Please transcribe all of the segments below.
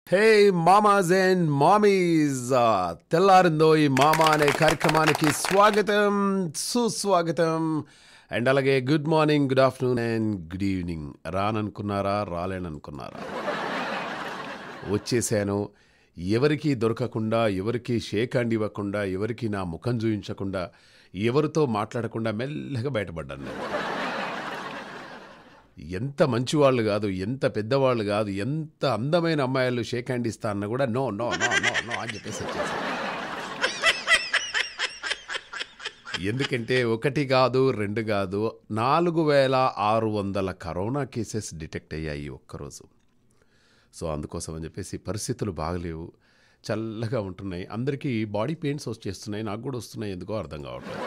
Hey మామాస్ and mummies తెల్లారిందో ఈ మామా అనే కార్యక్రమానికి స్వాగతం సుస్వాగతం అండ్ అలాగే good morning good afternoon and good evening రాననుకున్నారా రాలేననుకున్నారా వచ్చేసాను ఎవరికి దొరకకుండా ఎవరికి షేక్ హ్యాండ్ ఇవ్వకుండా ఎవరికి నా ముఖం చూపించకుండా ఎవరితో మాట్లాడకుండా మెల్లగా బయటపడ్డాను నేను ఎంత మంచివాళ్ళు కాదు ఎంత పెద్దవాళ్ళు కాదు ఎంత అందమైన అమ్మాయిలు షేక్ హ్యాండ్ ఇస్తా అన్న కూడా no no no no no అని చెప్పేసి వచ్చేసాను ఎందుకంటే ఒకటి కాదు రెండు కాదు నాలుగు వేల ఆరు వందల కరోనా కేసెస్ డిటెక్ట్ అయ్యాయి ఒక్కరోజు సో అందుకోసం అని చెప్పేసి పరిస్థితులు బాగలేవు చల్లగా ఉంటున్నాయి అందరికీ బాడీ పెయిన్స్ వచ్చేస్తున్నాయి నాకు కూడా వస్తున్నాయి ఎందుకో అర్థం కావట్లేదు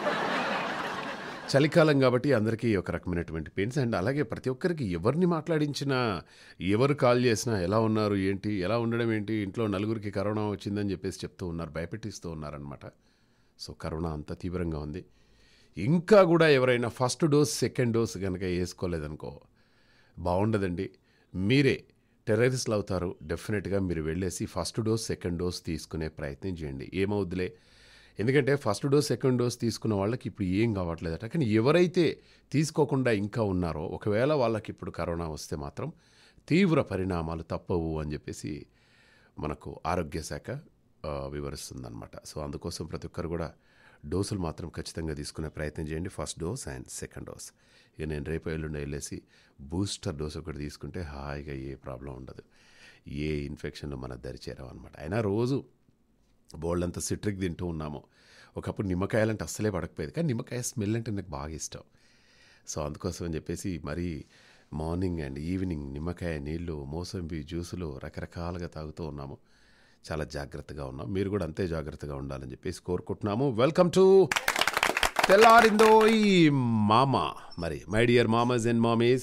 చలికాలం కాబట్టి అందరికీ ఒక రకమైనటువంటి పెయిన్స్ అండ్ అలాగే ప్రతి ఒక్కరికి ఎవరిని మాట్లాడించినా ఎవరు కాల్ చేసినా ఎలా ఉన్నారు ఏంటి ఎలా ఉండడం ఏంటి ఇంట్లో నలుగురికి కరోనా వచ్చిందని చెప్పేసి చెప్తూ ఉన్నారు భయపెట్టిస్తూ ఉన్నారనమాట సో కరోనా అంత తీవ్రంగా ఉంది ఇంకా కూడా ఎవరైనా ఫస్ట్ డోస్ సెకండ్ డోస్ కనుక వేసుకోలేదనుకో బాగుండదండి మీరే టెర్రరిస్ట్లు అవుతారు డెఫినెట్గా మీరు వెళ్ళేసి ఫస్ట్ డోస్ సెకండ్ డోస్ తీసుకునే ప్రయత్నం చేయండి ఏమవుద్దులే ఎందుకంటే ఫస్ట్ డోస్ సెకండ్ డోస్ తీసుకున్న వాళ్ళకి ఇప్పుడు ఏం కావట్లేదట కానీ ఎవరైతే తీసుకోకుండా ఇంకా ఉన్నారో ఒకవేళ వాళ్ళకి ఇప్పుడు కరోనా వస్తే మాత్రం తీవ్ర పరిణామాలు తప్పవు అని చెప్పేసి మనకు ఆరోగ్య శాఖ ఆ, వివరిస్తుందన్నమాట సో అందుకోసం ప్రతి ఒక్కరు కూడా డోసులు మాత్రం ఖచ్చితంగా తీసుకునే ప్రయత్నం చేయండి first dose and second dose ఇక నేను రేపు ఎల్లుండి వెళ్ళేసి బూస్టర్ డోస్ ఒకటి తీసుకుంటే హాయిగా ఏ ప్రాబ్లం ఉండదు ఏ ఇన్ఫెక్షన్లు మన దరి చేరావు అనమాట అయినా రోజు బోల్డ్ అంత సిట్రిక్ తింటూ ఉన్నాము ఒకప్పుడు నిమ్మకాయలంటే అస్సలే పడకపోయేది కానీ నిమ్మకాయ స్మెల్ అంటే నాకు బాగా ఇష్టం సో అందుకోసం అని చెప్పేసి మరీ మార్నింగ్ అండ్ ఈవినింగ్ నిమ్మకాయ నీళ్ళు మోసంబి జ్యూసులు రకరకాలుగా తాగుతూ ఉన్నాము చాలా జాగ్రత్తగా ఉన్నాం మీరు కూడా అంతే జాగ్రత్తగా ఉండాలని చెప్పేసి కోరుకుంటున్నాము వెల్కమ్ టు తెల్లారిందో ఈ మామ మరి మై డియర్ మామస్ అండ్ మామీస్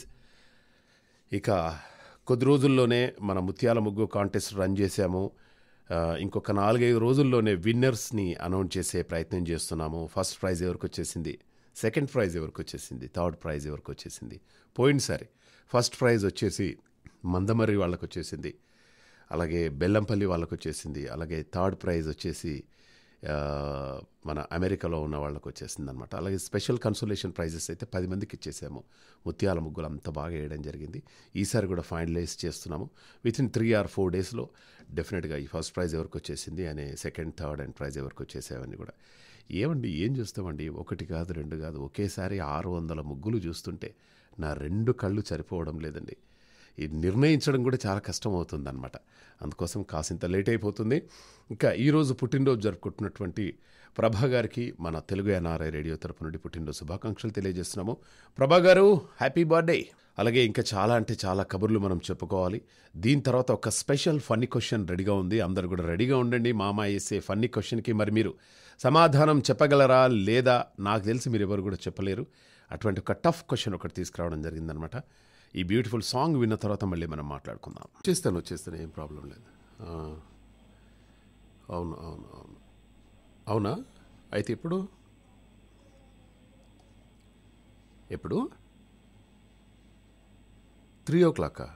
ఇక కొద్ది రోజుల్లోనే మన ముత్యాల ముగ్గు కాంటెస్ట్ రన్ చేశాము ఆ, ఇంకొక నాలుగైదు రోజుల్లోనే విన్నర్స్ని అనౌన్స్ చేసే ప్రయత్నం చేస్తున్నాము ఫస్ట్ ప్రైజ్ ఎవరికి వచ్చేసింది సెకండ్ ప్రైజ్ ఎవరికి వచ్చేసింది థర్డ్ ప్రైజ్ ఎవరికి వచ్చేసింది పోయినసారి ఫస్ట్ ప్రైజ్ వచ్చేసి మందమర్రి వాళ్ళకి వచ్చేసింది అలాగే బెల్లంపల్లి వాళ్ళకి వచ్చేసింది అలాగే థర్డ్ ప్రైజ్ వచ్చేసి ఆ, మన అమెరికాలో ఉన్న వాళ్ళకి వచ్చేసింది అనమాట అలాగే స్పెషల్ కన్సోలేషన్ ప్రైజెస్ అయితే పది మందికి ఇచ్చేసాము ముత్యాల ముగ్గులు అంత బాగా వేయడం జరిగింది ఈసారి కూడా ఫైనలైజ్ చేస్తున్నాము within three or four డేస్లో డెఫినెట్గా ఈ ఫస్ట్ ప్రైజ్ ఎవరికి వచ్చేసింది అనే సెకండ్ థర్డ్ అండ్ ప్రైజ్ ఎవరికి వచ్చేసేవన్నీ కూడా ఏమండి ఏం చూస్తామండి ఒకటి కాదు రెండు కాదు ఒకేసారి ఆరు వందల ముగ్గులు చూస్తుంటే నా రెండు కళ్ళు సరిపోవడం లేదండి ఇది నిర్ణయించడం కూడా చాలా కష్టం అవుతుంది అనమాట అందుకోసం కాసింత లేట్ అయిపోతుంది ఇంకా ఈరోజు పుట్టినరోజు జరుపుకుంటున్నటువంటి ప్రభా గారికి మన తెలుగు ఎన్ఆర్ఐ రేడియో తరపు నుండి పుట్టినరోజు శుభాకాంక్షలు తెలియజేస్తున్నాము ప్రభా గారు హ్యాపీ బర్త్డే అలాగే ఇంకా చాలా అంటే చాలా కబుర్లు మనం చెప్పుకోవాలి దీని తర్వాత ఒక స్పెషల్ ఫన్నీ క్వశ్చన్ రెడీగా ఉంది అందరు కూడా రెడీగా ఉండండి మామ వేసే ఫన్నీ క్వశ్చన్కి మరి మీరు సమాధానం చెప్పగలరా లేదా నాకు తెలిసి మీరు ఎవరు కూడా చెప్పలేరు అటువంటి ఒక టఫ్ క్వశ్చన్ ఒకటి తీసుకురావడం జరిగిందనమాట ఈ బ్యూటిఫుల్ సాంగ్ విన్న తర్వాత మళ్ళీ మనం మాట్లాడుకుందాం చేస్తాను వచ్చేస్తాను ఏం ప్రాబ్లం లేదు ఆ, అవును అవును అవును అవునా అయితే ఎప్పుడు ఎప్పుడు త్రీ ఓ క్లాకా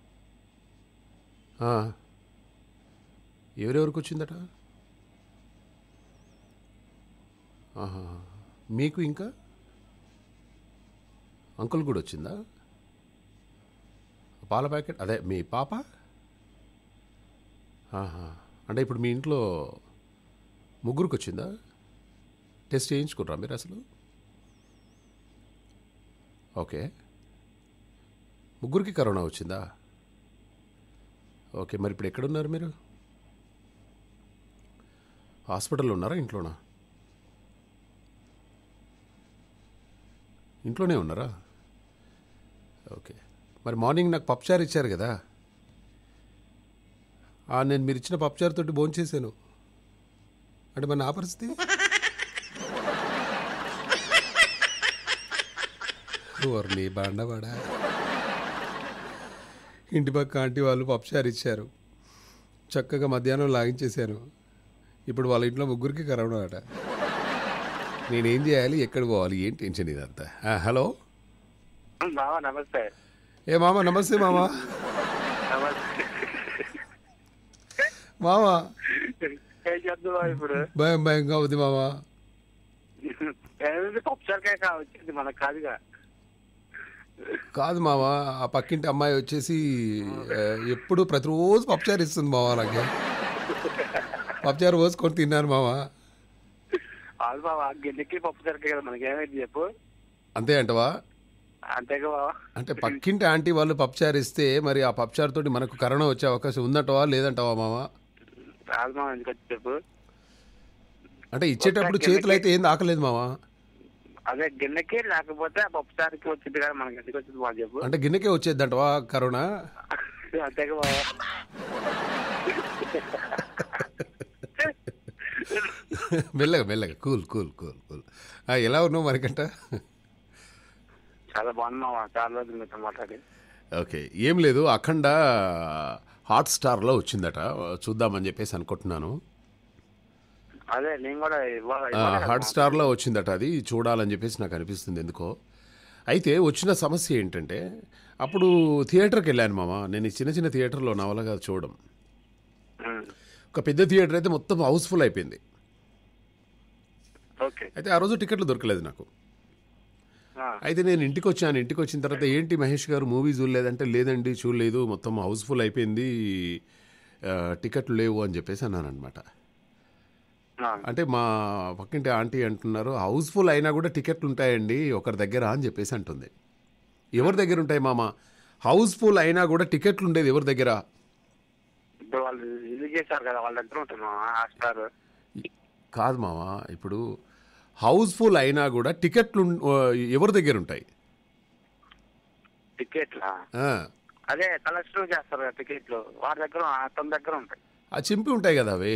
ఆ. ఎవరెవరికి వచ్చిందట ఆహా మీకు ఇంకా అంకుల్ కూడా వచ్చిందా పాల ప్యాకెట్ అదే మీ పాప ఆహా. అంటే ఇప్పుడు మీ ఇంట్లో ముగ్గురికి వచ్చిందా టెస్ట్ చేయించుకుర్రా మీరు అసలు ఓకే ముగ్గురికి కరోనా వచ్చిందా ఓకే మరి ఇప్పుడు ఎక్కడున్నారు మీరు హాస్పిటల్లో ఉన్నారా ఇంట్లోనా ఇంట్లోనే ఉన్నారా ఓకే మరి మార్నింగ్ నాకు పప్పుచారు ఇచ్చారు కదా ఆ, నేను మీరు ఇచ్చిన పప్పుచారు తోటి భోంచేసాను అంటే మరి నా పరిస్థితి ఓర్ని బండవాడా ఇంటి పక్క ఆంటీ వాళ్ళు పప్పుచారు ఇచ్చారు చక్కగా మధ్యాహ్నం లాగించేశాను ఇప్పుడు వాళ్ళ ఇంట్లో ముగ్గురికి కరోనా అట నేనేం చేయాలి ఎక్కడ పోవాలి ఏం టెన్షన్ ఇదంతా ఆ, హలో మామ నమస్తే ఏ మామ నమస్తే మామ నమస్తే మావా ఏం చేద్దాం ఇప్పుడు భయం భయంగా ఉంది మావా ఏమైంది పప్పుసరికాయ కా వచ్చింది మనకు కాదుగా కాదు మావా ఆ పక్కింటి అమ్మాయి వచ్చేసి ఆ, ఎప్పుడు ప్రతిరోజు పప్పుచారు ఇస్తుంది మావా నాకు పప్పుచారు పోసుకొని తిన్నాను మావా అది బాబా గిన్నెకి పప్పుసరికాయ కదా మనకి ఏమైంది చెప్పు అంతే అంటవా అంతేగా బాబా అంటే పక్కింటి ఆంటీ వాళ్ళు పప్పుచారు ఇస్తే మరి ఆ పప్పుచారు తోటి మనకు కరోనా వచ్చే అవకాశం ఉందంటవా లేదంటవా మావా రాదు మామ ఎందుకు వచ్చి చెప్పు అంటే ఇచ్చేటప్పుడు చేతులు అయితే ఏం దాకలేదు మావా అదే గిన్నెకి లేకపోతే ఆ పప్పుసారికి వచ్చింది కదా మనకి ఎందుకు వచ్చింది బాగా చెప్పు అంటే గిన్నెకే వచ్చేద్దంటవా కరోనా అంతేగా బాబా మెల్లగా మెల్లగా కూల్ కూల్ కూల్ కూల్ ఆ, ఎలా ఉన్నావు మరికంట చాలా బాగుంది మామ చాలా రోజులు మీతో మాట్లాడి ఓకే ఏం లేదు అఖండ హాట్ స్టార్లో వచ్చిందట చూద్దామని చెప్పేసి అనుకుంటున్నాను అదే నేను కూడా ఇవ్వాలి ఆ, ఇవ్వాలి కదా హాట్ మామ. స్టార్లో వచ్చిందట అది చూడాలని చెప్పేసి నాకు అనిపిస్తుంది ఎందుకో అయితే వచ్చిన సమస్య ఏంటంటే అప్పుడు థియేటర్కి వెళ్ళాను మామ నేను ఈ చిన్న చిన్న థియేటర్లో నవలగా చూడడం ఉమ్. ఒక పెద్ద థియేటర్ అయితే మొత్తం హౌస్ఫుల్ అయిపోయింది ఓకే అయితే ఆ రోజు టికెట్లు దొరకలేదు నాకు ఆ, అయితే నేను ఇంటికి వచ్చాను ఇంటికి వచ్చిన తర్వాత ఏంటి మహేష్ గారు మూవీ చూడలేదంటే లేదండి చూడలేదు మొత్తం హౌస్ఫుల్ అయిపోయింది ఆ, టికెట్లు లేవు అని చెప్పేసి అన్నాను అనమాట ఆ, అంటే మా పక్కింటి ఆంటీ అంటున్నారు హౌస్ఫుల్ అయినా కూడా టికెట్లు ఉంటాయండి ఒకరి దగ్గర అని చెప్పేసి అంటుంది ఎవరి దగ్గర ఉంటాయి మామ హౌస్ఫుల్ అయినా కూడా టికెట్లు ఉండేది ఎవరి దగ్గర ఇప్పుడు వాళ్ళు ఇది చేశారు కదా వాళ్ళ దగ్గర ఉంటుంది మామ ఆ స్టార్ కాదు మామ ఇప్పుడు హౌస్ఫుల్ అయినా కూడా టికెట్లు ఉన్- ఎవరి దగ్గర ఉంటాయి టికెట్లా ఆ, అదే కలెక్షన్ చేస్తారు కదా టికెట్లు వాడి దగ్గర అతని దగ్గర ఉంటాయి ఆ చింపి ఉంటాయి కదా అవి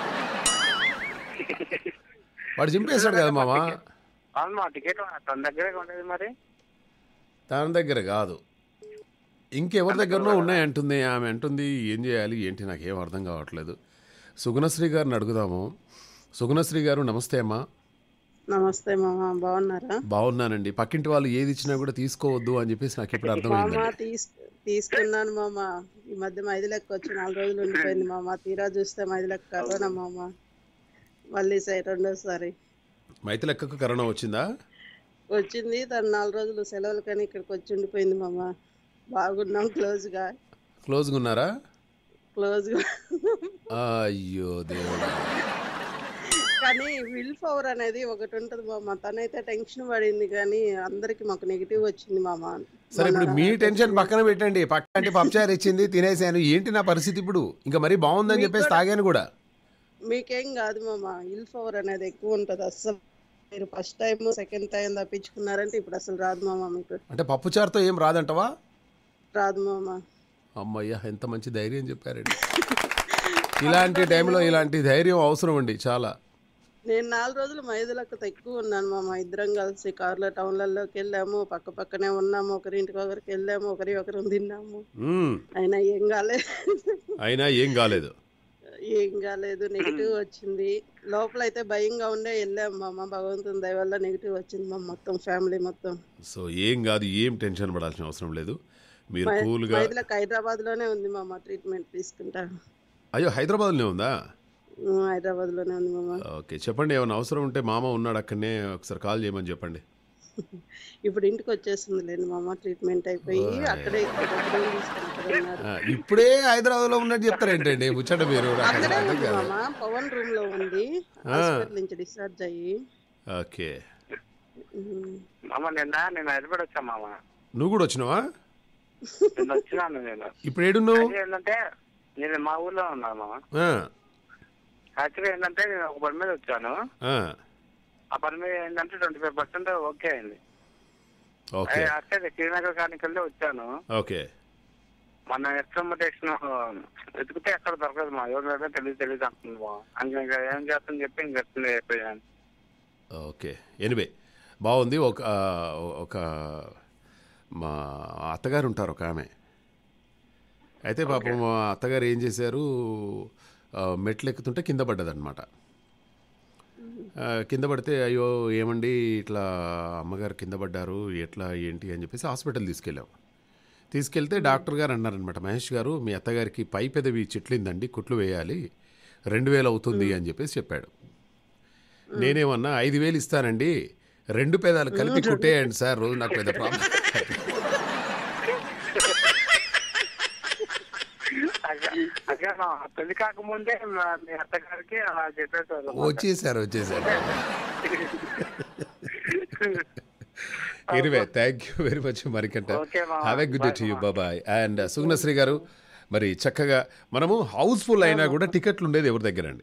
వాడు చింపేశాడు కదా మామ అవును మా టికెట్ అతని దగ్గరే ఉండేది మరి తన దగ్గర కాదు ఇంకెవరి దగ్గరనో ఉన్నాయంటుంది ఆమె అంటుంది ఏం చేయాలి ఏంటి నాకేం అర్థం కావట్లేదు సుగుణశ్రీ గారిని అడుగుదాము సుగుణశ్రీ గారు నమస్తే అమ్మా నమస్తే మామ బాగున్నారా బాగున్నానండి పక్కింటి వాళ్ళు ఏది ఇచ్చినా కూడా తీసుకోవద్దు అని చెప్పేసి నాకు ఇప్పుడు మామ అర్థమైందండి తీస్ తీసుకున్నాను మామ ఈ మధ్య మైది లెక్క వచ్చి నాలుగు రోజులు ఉండిపోయింది మామ తీరా చూస్తే మైది లెక్క కరోనా మామ మళ్ళీ సై రెండోసారి మైతి లెక్కకు కరోనా వచ్చిందా వచ్చింది తను నాలుగు రోజులు సెలవులు కానీ ఇక్కడికి వచ్చి ఉండిపోయింది మామ బాగున్నాం క్లోజ్గా క్లోజ్గా ఉన్నారా క్లోజ్గా అయ్యో దేవుడా కానీ విల్ పవర్ అనేది ఒకటి ఉంటుంది మామ తనైతే టెన్షన్ పడింది కానీ అందరికి మాకు నెగిటివ్ వచ్చింది మామ సరే ఇప్పుడు మీ టెన్షన్ పక్కన పెట్టండి పక్కంటి పప్పుచారు ఇచ్చింది తినేసాను ఏంటి నా పరిస్థితి ఇప్పుడు ఇంకా మరీ బాగుందని చెప్పేసి తాగాను కూడా మీకేం కాదు మామ ఇల్ పవర్ అనేది ఎక్కువ ఉంటుంది అస్సలు మీరు ఫస్ట్ టైం సెకండ్ టైం తప్పించుకున్నారంటే ఇప్పుడు అసలు రాదు మామ మీకు అంటే పప్పుచారుతో ఏం రాదంటవా రాదు మామ అమ్మయ్య ఎంత మంచి ధైర్యం చెప్పారండి ఇలాంటి టైంలో ఇలాంటి ధైర్యం అవసరం అండి చాలా నేను నాలుగు రోజులు మైదులకు ఎక్కువ ఉన్నాను మామ ఇద్దరం కలిసి కార్లో టౌన్లలోకి వెళ్ళాము పక్క పక్కనే ఉన్నాము ఒకరింటికి ఒకరికి వెళ్ళాము ఒకరి ఒకరు తిన్నాము మ్మ్. అయినా ఏం కాలేదు అయినా ఏం కాలేదు ఏం కాలేదు నెగిటివ్ వచ్చింది లోపల అయితే భయంగా ఉండే వెళ్ళాము మామ భగవంతుని దయ వల్ల నెగిటివ్ వచ్చింది మా మొత్తం ఫ్యామిలీ మొత్తం సో ఏం కాదు ఏం టెన్షన్ పడాల్సిన అవసరం లేదు మీరు కూల్గా మైదులకు హైదరాబాద్ లోనే ఉంది మామ ట్రీట్మెంట్ తీసుకుంటా అయ్యో హైదరాబాద్లోనే ఉందా ఉమ్, హైదరాబాద్ లోనే ఉంది మామ ఓకే చెప్పండి ఏమైనా అవసరం ఉంటే మామ ఉన్నాడు అక్కడనే ఒకసారి కాల్ చేయమని చెప్పండి ఇప్పుడు ఇంటికి వచ్చేస్తుంది లేండి మామ ట్రీట్మెంట్ అయిపోయి అక్కడే ఇక్కడ దగ్గర తీసుకొని అక్కడ ఉన్నారు ఆ, ఇప్పుడే హైదరాబాద్లో ఉన్నట్టు చెప్తారేంటండి ముచ్చట మీరు నాకు అసలు అక్కడే అర్థం ఉంది కాదు. మామ పవన్ రూమ్ లో ఉంది హాస్పిటల్ నుంచి డిశ్చార్జ్ అయ్యి ఓకే ఉమ్, మామ నిన్న నేను హైదరాబాద్ వచ్చా మామ నువ్వు కూడా వచ్చినావా నిన్న వచ్చినాను నేను ఇప్పుడు ఏడున్నావు అది ఏంటంటే నేను మా ఊర్లో ఉన్నాను మామ ఆ, యాక్చువల్గా ఏంటంటే నేను ఒక పని మీద వచ్చాను ఆ, ఆ పని మీద ఏంటంటే ట్వంటీ ఫైవ్ పర్సెంట్ ఓకే అయింది ఓకే అంటే శ్రీనగర్ కానికి వెళ్ళి వచ్చాను ఓకే మన ఎక్స్ట్రమటేషన్ వెతికితే ఎక్కడ దొరకదు మా ఎవరి దగ్గర తెలియదు తెలియదు అంటుంది మా ఇంకా ఇంకా ఏం చేస్తాను చెప్పి ఇంకా అయిపోయాను ఓకే ఎనివే బాగుంది ఒక ఆ, ఒక మా అత్తగారు ఉంటారు ఒక ఆమె అయితే పాపం మా అత్తగారు ఏం చేశారు ఆ, మెట్లు ఎక్కుతుంటే కింద పడ్డదన్నమాట ఆ, కింద పడితే అయ్యో ఏమండి ఇట్లా అమ్మగారు కింద పడ్డారు ఎట్లా ఏంటి అని చెప్పేసి హాస్పిటల్ తీసుకెళ్ళాం తీసుకెళ్తే డాక్టర్ గారు అన్నారనమాట మహేష్ గారు మీ అత్తగారికి పై పెదవి చిట్లిందండి కుట్లు వేయాలి రెండు వేలు అవుతుంది అని చెప్పేసి చెప్పాడు నేనేమన్నా ఐదు వేలు ఇస్తానండి రెండు పేదాలు కలిపి కుట్టేయండి సార్ రోజు నాకు పెద్ద ప్రాబ్లం అదే మా పెళ్లి కాకముందే మా- మీ అత్తగారికి అలా చెప్పేశారు వచ్చేసారు వచ్చేసారు anyway thank you very much మరికంట Okay, ma'am. Have a good day to you బాబాయ్ అండ్ సుగుణశ్రీ గారు మరి చక్కగా మనము హౌస్ఫుల్ అయినా కూడా టికెట్లు ఉండేది ఎవరి దగ్గర అండి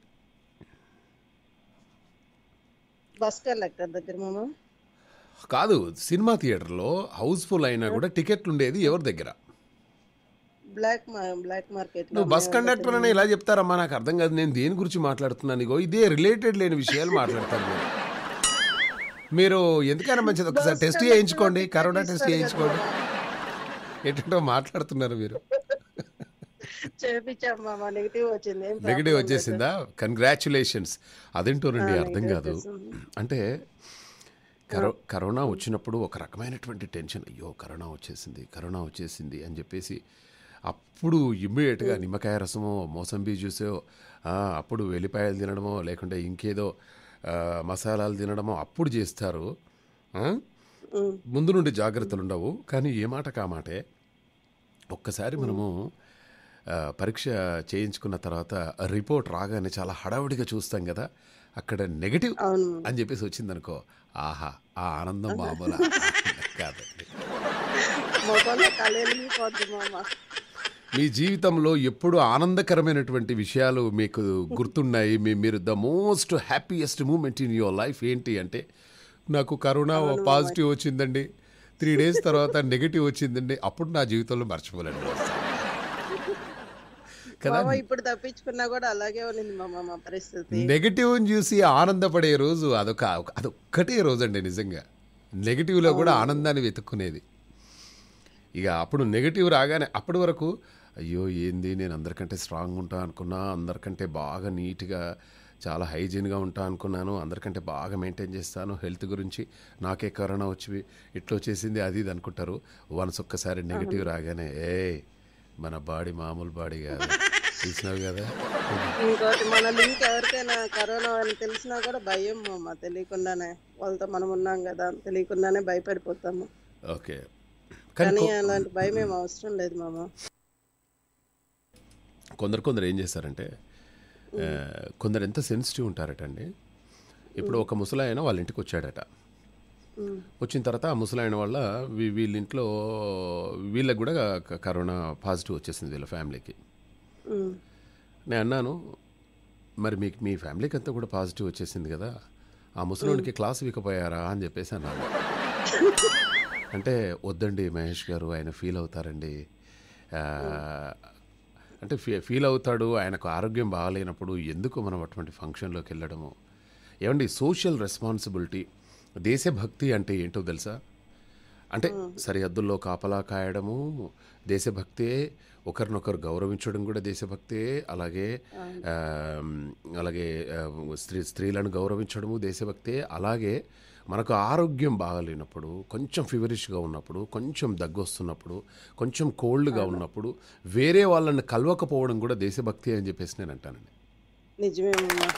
బస్ కండక్టర్ దగ్గర మామ కాదు సినిమా థియేటర్లో హౌస్ఫుల్ అయినా కూడా టికెట్లు ఉండేది ఎవరి దగ్గర బ్లాక్ మా- బ్లాక్ మార్కెట్ నువ్వు బస్ కండక్టర్ అని ఇలా చెప్తారమ్మా నాకు అర్థం కాదు నేను దేని గురించి మాట్లాడుతున్నాను ఇగో ఇదే రిలేటెడ్ లేని విషయాలు మాట్లాడతాను మీరు మీరు ఎందుకైనా మంచిది ఒకసారి టెస్ట్ చేయించుకోండి కరోనా టెస్ట్ చేయించుకోండి ఏంటంటే మాట్లాడుతున్నారు మీరు చేపించాం మామ నెగిటివ్ వచ్చింది ఏం problem నెగిటివ్ లేదు. వచ్చేసిందా కంగ్రాచులేషన్స్ అదేంటోనండి అర్థం కాదు అంటే కరో కరోనా వచ్చినప్పుడు ఒక రకమైనటువంటి టెన్షన్ అయ్యో కరోనా వచ్చేసింది కరోనా వచ్చేసింది అని చెప్పేసి అప్పుడు ఇమ్మీడియట్గా నిమ్మకాయ రసమో మోసంబీ జ్యూసో ఆ, అప్పుడు వెల్లిపాయలు తినడమో లేకుంటే ఇంకేదో ఆ, మసాలాలు తినడమో అప్పుడు చేస్తారు ఆ? ఉమ్. ముందు నుండి జాగ్రత్తలు ఉండవు కానీ ఏ మాట కామాటే ఒక్కసారి మనము ఆ, పరీక్ష చేయించుకున్న తర్వాత రిపోర్ట్ రాగానే చాలా హడావుడిగా చూస్తాం కదా అక్కడ నెగటివ్ అవును అని చెప్పేసి వచ్చిందనుకో ఆహా ఆ ఆనందం మామూలు ఆనందం కాదండి మొబైల్లో కలిగిపోద్ది మామ మీ జీవితంలో ఎప్పుడు ఆనందకరమైనటువంటి విషయాలు మీకు గుర్తున్నాయి మీ మీరు the most happiest moment in your life ఏంటి అంటే నాకు కరోనా పాజిటివ్ వచ్చిందండి త్రీ డేస్ తర్వాత నెగిటివ్ వచ్చిందండి అప్పుడు నా జీవితంలో మర్చిపోలేండి కదా మామ ఇప్పుడు తప్పించుకున్నా కూడా అలాగే ఉన్నింది మామ మా పరిస్థితి నెగిటివ్ చూసి ఆనందపడే రోజు అదొక అదొక్కటే రోజు అండి నిజంగా నెగిటివ్లో కూడా ఆనందాన్ని వెతుక్కునేది ఇక అప్పుడు నెగిటివ్ రాగానే అప్పటి వరకు అయ్యో ఏంది నేను అందరికంటే స్ట్రాంగ్ ఉంటా అనుకున్నా అందరికంటే బాగా నీట్గా చాలా హైజీన్గా ఉంటా అనుకున్నాను అందరికంటే బాగా మెయింటైన్ చేస్తాను హెల్త్ గురించి నాకే కరోనా వచ్చి ఇట్లా వచ్చేసింది అది ఇది అనుకుంటారు వన్స్ ఒక్కసారి నెగిటివ్ రాగానే ఏ మన బాడీ మామూలు బాడీ కాదు చూసినావు కదా ఇంకోటి మన లింక్ ఎవరికైనా కరోనా అని తెలిసినా కూడా భయం మామ తెలియకుండానే వాళ్ళతో మనం ఉన్నాం కదా తెలియకుండానే భయపడిపోతాము ఓకే కానీ కానీ కొ- అలాంటి భయం ఏం అవసరం లేదు మామ కొందరు కొందరు ఏం చేస్తారంటే ఆ, కొందరు ఎంత సెన్సిటివ్ ఉంటారట అండి ఇప్పుడు ఒక ముసలాయన వాళ్ళ ఇంటికి వచ్చాడట ఉమ్. వచ్చిన తర్వాత ఆ ముసలాయన వల్ల వీ- వీళ్ళ ఇంట్లో వీళ్ళకి కూడా క- కరోనా పాజిటివ్ వచ్చేసింది వీళ్ళ ఫ్యామిలీకి ఉమ్. నేను అన్నాను మరి మీకు మీ ఫ్యామిలీకి అంతా కూడా పాజిటివ్ వచ్చేసింది కదా ఆ ముసలోనికి క్లాస్ వీకపోయారా అని చెప్పేసి అన్నాను అంటే వద్దండి మహేష్ గారు ఆయన ఫీల్ అవుతారండి ఆ, అంటే ఫీ ఫీల్ అవుతాడు ఆయనకు ఆరోగ్యం బాగాలేనప్పుడు ఎందుకు మనం అటువంటి ఫంక్షన్లోకి వెళ్ళడము ఏమండి సోషల్ రెస్పాన్సిబిలిటీ దేశభక్తి అంటే ఏంటో తెలుసా అంటే సరిహద్దుల్లో కాపలా కాయడము దేశభక్తే ఒకరినొకరు గౌరవించడం కూడా దేశభక్తే అలాగే ఆ, అలాగే ఆ, స్త్రీ స్త్రీలను గౌరవించడము దేశభక్తే అలాగే మనకు ఆరోగ్యం బాగాలేనప్పుడు కొంచెం ఫీవరిష్గా ఉన్నప్పుడు కొంచెం దగ్గు వస్తున్నప్పుడు కొంచెం కోల్డ్గా ఉన్నప్పుడు వేరే వాళ్ళని కలవకపోవడం కూడా దేశభక్తి అని చెప్పేసి నేను అంటానండి నిజమే మామ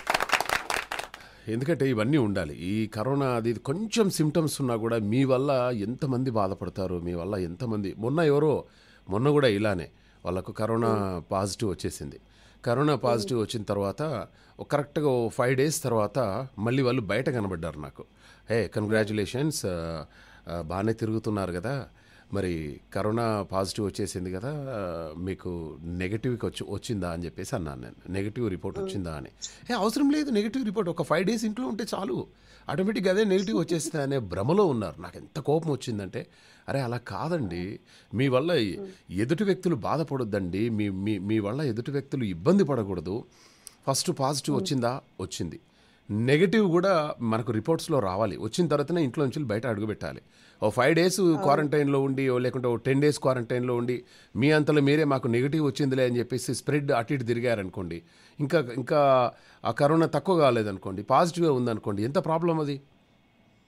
ఎందుకంటే ఇవన్నీ ఉండాలి ఈ కరోనా అది ఇది కొంచెం సిమ్టమ్స్ ఉన్నా కూడా మీ వల్ల ఎంతమంది బాధపడతారు మీ వల్ల ఎంతమంది మొన్న ఎవరో మొన్న కూడా ఇలానే వాళ్ళకు కరోనా పాజిటివ్ వచ్చేసింది కరోనా పాజిటివ్ వచ్చిన తర్వాత ఒక కరెక్ట్గా ఓ ఫైవ్ డేస్ తర్వాత మళ్ళీ వాళ్ళు బయట కనబడ్డారు నాకు హే కంగ్రాచులేషన్స్ బాగానే తిరుగుతున్నారు కదా మరి కరోనా పాజిటివ్ వచ్చేసింది కదా ఆ, మీకు నెగిటివ్కి వచ్చి వచ్చిందా అని చెప్పేసి అన్నాను నేను నెగిటివ్ రిపోర్ట్ వచ్చిందా అని ఏ అవసరం లేదు నెగిటివ్ రిపోర్ట్ ఒక ఫైవ్ డేస్ ఇంట్లో ఉంటే చాలు ఆటోమేటిక్గా అదే నెగిటివ్ వచ్చేస్తుంది అనే భ్రమలో ఉన్నారు నాకు ఎంత కోపం వచ్చిందంటే అరే అలా కాదండి మీ వల్ల ఎదుటి వ్యక్తులు బాధపడొద్దండి మీ మీ మీ వల్ల ఎదుటి వ్యక్తులు ఇబ్బంది పడకూడదు ఫస్ట్ పాజిటివ్ వచ్చిందా వచ్చింది నెగిటివ్ కూడా మనకు రిపోర్ట్స్లో రావాలి వచ్చిన తర్వాతనే ఇంట్లో నుంచి బయట అడుగుపెట్టాలి ఓ ఫైవ్ డేస్ క్వారంటైన్లో ఉండి ఓ లేకుంటే ఓ టెన్ డేస్ క్వారంటైన్లో ఉండి మీ అంతలో మీరే మాకు నెగిటివ్ వచ్చిందిలే అని చెప్పేసి స్ప్రెడ్ అటు ఇటు తిరిగారనుకోండి ఇంకా ఇంకా ఆ కరోనా తక్కువ కాలేదనుకోండి పాజిటివే ఉందనుకోండి ఎంత ప్రాబ్లం అది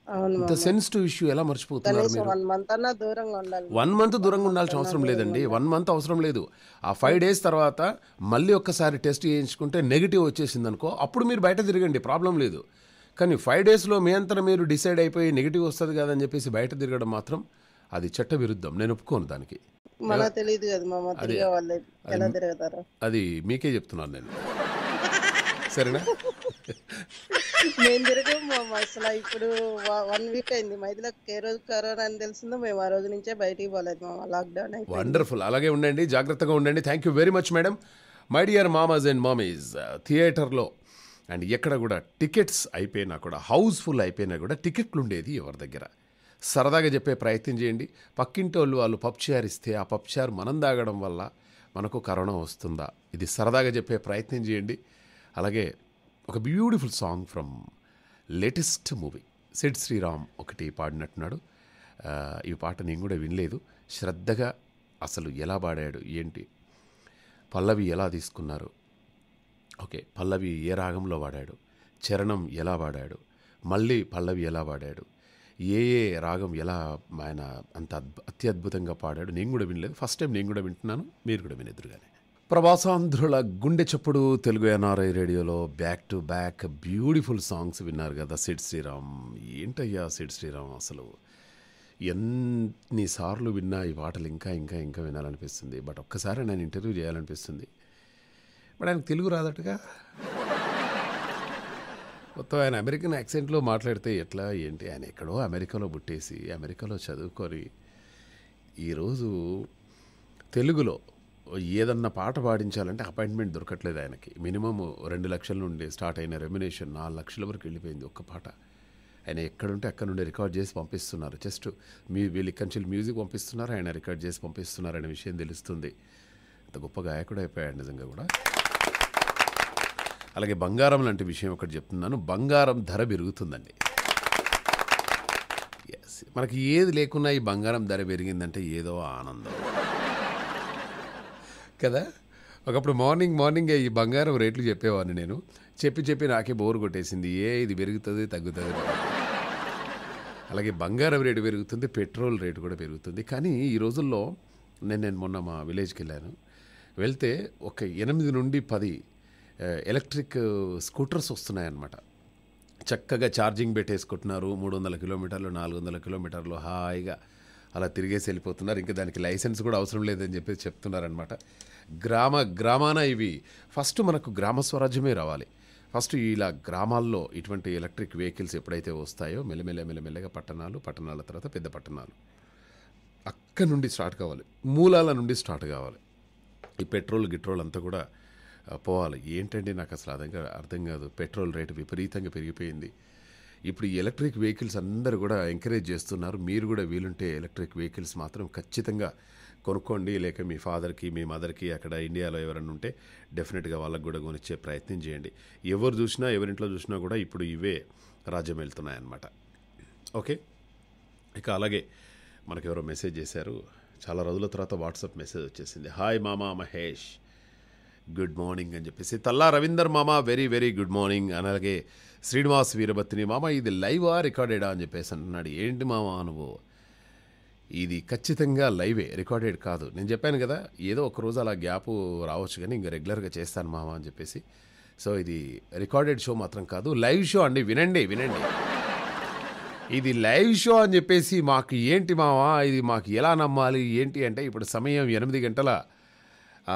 అవును ఇంత మామ సెన్సిటివ్ ఇష్యూ ఎలా మర్చిపోతున్నారు కనీసం మీరు వన్ మంత్ అన్నా దూరంగా ఉండాలి వన్ మంత్ దూరంగా ఉండాల్సిన అవసరం లేదండి వన్ మంత్ అవసరం లేదు ఆ ఫైవ్ డేస్ తర్వాత మళ్ళీ ఒక్కసారి టెస్ట్ చేయించుకుంటే నెగిటివ్ వచ్చేసింది అనుకో అప్పుడు మీరు బయట తిరగండి ప్రాబ్లం లేదు కానీ ఫైవ్ డేస్లో మీ అంతా మీరు డిసైడ్ అయిపోయి నెగిటివ్ వస్తుంది కదని చెప్పేసి బయట తిరగడం మాత్రం అది చట్ట విరుద్ధం నేను ఒప్పుకోను దానికి మనకు తెలియదు కదా మామ తిరిగే వాళ్ళు ఎలా తిరుగుతారో అది మీకే చెప్తున్నాను నేను సరేనా మేము తిరగము మామ అసలు ఇప్పుడు వన్ వీక్ అయింది మైదిలకు ఏ రోజు కరోనా అని తెలిసిందో మేము ఆ రోజు నుంచే బయటికి పోలేదు మామ లాక్డౌన్ అయిపోయింది వండర్ఫుల్ అలాగే ఉండండి జాగ్రత్తగా ఉండండి thank you very much madam my dear మామాస్ అండ్ మామీస్ థియేటర్లో అండ్ ఎక్కడ కూడా టికెట్స్ అయిపోయినా కూడా హౌస్ఫుల్ అయిపోయినా కూడా టికెట్లు ఉండేది ఎవరి దగ్గర సరదాగా చెప్పే ప్రయత్నం చేయండి పక్కింటి వాళ్ళు వాళ్ళు పప్చార్ ఇస్తే ఆ పప్చార్ మనం తాగడం వల్ల మనకు కరోనా వస్తుందా ఇది సరదాగా చెప్పే ప్రయత్నం చేయండి అలాగే ఒక beautiful song from latest movie Sid Sriram ఒకటి పాడినట్టున్నాడు ఆ, ఈ పాట నేను కూడా వినలేదు శ్రద్ధగా అసలు ఎలా పాడాడు ఏంటి పల్లవి ఎలా తీసుకున్నారు ఓకే పల్లవి ఏ రాగంలో వాడాడు చరణం ఎలా వాడాడు మళ్ళీ పల్లవి ఎలా వాడాడు ఏ ఏ రాగం ఎలా ఆయన అంత అద్భు అత్యద్భుతంగా పాడాడు నేను కూడా వినలేదు ఫస్ట్ టైం నేను కూడా వింటున్నాను మీరు కూడా వినెదురుగానే ప్రవాసాంధ్రుల గుండె చప్పుడు తెలుగు ఎన్ఆర్ఐ రేడియోలో back to back beautiful songs విన్నారు కదా సిడ్ శ్రీరామ్ ఏంటయ్యా సిడ్ శ్రీరామ్ అసలు ఎన్నిసార్లు విన్నా ఈ పాటలు ఇంకా ఇంకా ఇంకా వినాలనిపిస్తుంది బట్ ఒక్కసారి నేను ఇంటర్వ్యూ చేయాలనిపిస్తుంది బట్ ఆయనకు తెలుగు రాదట్టుగా మొత్తం ఆయన అమెరికన్ యాక్సెంట్లో మాట్లాడితే ఎట్లా ఏంటి ఆయన ఎక్కడో అమెరికాలో పుట్టేసి అమెరికాలో చదువుకొని ఈరోజు తెలుగులో ఏదన్నా పాట పాడించాలంటే అపాయింట్మెంట్ దొరకట్లేదు ఆయనకి మినిమం రెండు లక్షల నుండి స్టార్ట్ అయిన రెమ్యునేషన్ నాలుగు లక్షల వరకు వెళ్ళిపోయింది ఒక్క పాట ఆయన ఎక్కడుంటే అక్కడ నుండి రికార్డ్ చేసి పంపిస్తున్నారు జస్ట్ మీ వీళ్ళు ఇక్కడి నుంచి మ్యూజిక్ పంపిస్తున్నారు ఆయన రికార్డ్ చేసి పంపిస్తున్నారు అనే విషయం తెలుస్తుంది అంత గొప్ప గాయకుడు అయిపోయాడు నిజంగా కూడా అలాగే బంగారం లాంటి విషయం ఒకటి చెప్తున్నాను బంగారం ధర పెరుగుతుందండి ఎస్ మనకి ఏది లేకున్నా ఈ బంగారం ధర పెరిగిందంటే ఏదో ఆనందం కదా ఒకప్పుడు మార్నింగ్ మార్నింగ్ ఈ బంగారం రేట్లు చెప్పేవాడిని నేను చెప్పి చెప్పి నాకే బోర్ కొట్టేసింది ఏ ఇది పెరుగుతుంది తగ్గుతుంది అలాగే బంగారం రేటు పెరుగుతుంది పెట్రోల్ రేటు కూడా పెరుగుతుంది కానీ ఈ రోజుల్లో నేను నేను మొన్న మా విలేజ్కి వెళ్ళాను వెళ్తే ఒక ఎనిమిది నుండి పది ఆ, ఎలక్ట్రిక్ స్కూటర్స్ వస్తున్నాయన్నమాట చక్కగా ఛార్జింగ్ పెట్టేసుకుంటున్నారు మూడు వందల కిలోమీటర్లు నాలుగు వందల కిలోమీటర్లు హాయిగా అలా తిరిగేసి వెళ్ళిపోతున్నారు ఇంకా దానికి లైసెన్స్ కూడా అవసరం లేదని చెప్పి చెప్తున్నారనమాట గ్రామ గ్రామాన ఇవి ఫస్ట్ మనకు గ్రామ స్వరాజ్యమే రావాలి ఫస్ట్ ఇలా గ్రామాల్లో ఇటువంటి ఎలక్ట్రిక్ వెహికల్స్ ఎప్పుడైతే వస్తాయో మెల్లమెల్ల మెల్లమెల్లగా పట్టణాలు పట్టణాల తర్వాత పెద్ద పట్టణాలు అక్కడి నుండి స్టార్ట్ కావాలి మూలాల నుండి స్టార్ట్ కావాలి ఈ పెట్రోల్ గిట్రోల్ అంతా కూడా ఆ, పోవాలి ఏంటంటే నాకు అసలు అర్థం అర్థం కాదు పెట్రోల్ రేటు విపరీతంగా పెరిగిపోయింది ఇప్పుడు ఈ ఎలక్ట్రిక్ వెహికల్స్ అందరూ కూడా ఎంకరేజ్ చేస్తున్నారు మీరు కూడా వీలుంటే ఎలక్ట్రిక్ వెహికల్స్ మాత్రం ఖచ్చితంగా కొనుక్కోండి లేక మీ ఫాదర్కి మీ మదర్కి అక్కడ ఇండియాలో ఎవరైనా ఉంటే డెఫినెట్గా వాళ్ళకు కూడా కొనిచ్చే ప్రయత్నం చేయండి ఎవరు చూసినా ఎవరింట్లో చూసినా కూడా ఇప్పుడు ఇవే రాజ్యం వెళ్తున్నాయన్నమాట ఓకే ఇక అలాగే మనకు ఎవరో మెసేజ్ చేశారు చాలా రోజుల తర్వాత వాట్సాప్ మెసేజ్ వచ్చేసింది హాయ్ మామా మహేష్ గుడ్ మార్నింగ్ అని చెప్పేసి తల్లా రవీందర్ మామ వెరీ వెరీ గుడ్ మార్నింగ్ అని అలాగే శ్రీనివాస్ వీరభత్రిని మామ ఇది లైవా రికార్డెడా అని చెప్పేసి అంటున్నాడు ఏంటి మామ నువ్వు ఇది ఖచ్చితంగా లైవే రికార్డెడ్ కాదు నేను చెప్పాను కదా ఏదో ఒక రోజు అలా గ్యాప్ రావచ్చు కానీ ఇంకా రెగ్యులర్గా చేస్తాను మామ అని చెప్పేసి సో ఇది రికార్డెడ్ షో మాత్రం కాదు లైవ్ షో అండి వినండి వినండి ఇది లైవ్ షో అని చెప్పేసి మాకు ఏంటి మావా ఇది మాకు ఎలా నమ్మాలి ఏంటి అంటే ఇప్పుడు సమయం ఎనిమిది గంటల ఆ,